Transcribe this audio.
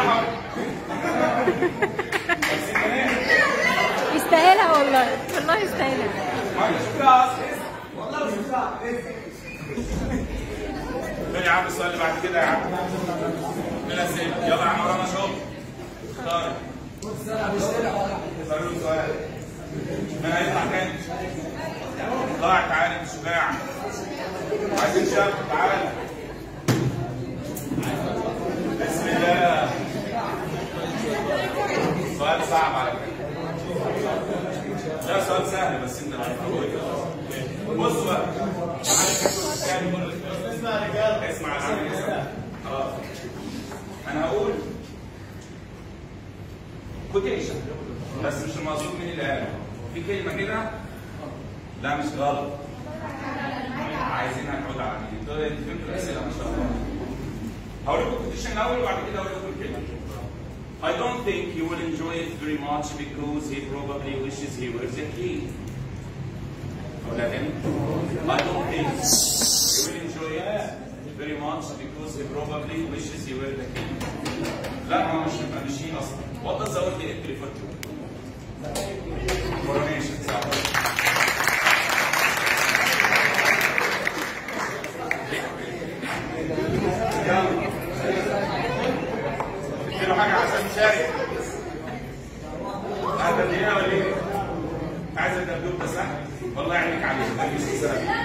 بصراحه يستاهلها والله والله يستاهلها ما شفتها اصلا والله شفتها يا عم السؤال اللي بعد كده يا عم من الاسئله يلا يا عم ورانا شغل طارق طارق له سؤال من هيطلع تاني طلع تعالى انت شجاع عايزين شاب تعالى بسم الله سؤال صعب على فكره لا سؤال سهل بس انت بص بقى اسمع يا رجال اسمع يا عم اسمع خلاص انا هقول كوتيشن بس مش المقصود مين اللي قاله في كلمه كده لا مش غلط عايزينها نعود على مين دول انت فهمت الاسئله ما شاء الله هقول لكم كوتيشن الاول وبعد كده هقول لكم الكلمه I don't think you will enjoy it very much because he probably wishes he were the king. أقولها تاني. I don't think you will enjoy it very much because he probably wishes he were the king. لا ما مش ماشيين اصلا. What does the word it refer to? Coronation صح. يلا. اديله حاجه عشان يشارك. هذا دقيقه ولا ايه؟ عايز الدبدوب ده سهل؟ والله يعينك عليك ده مش سهل.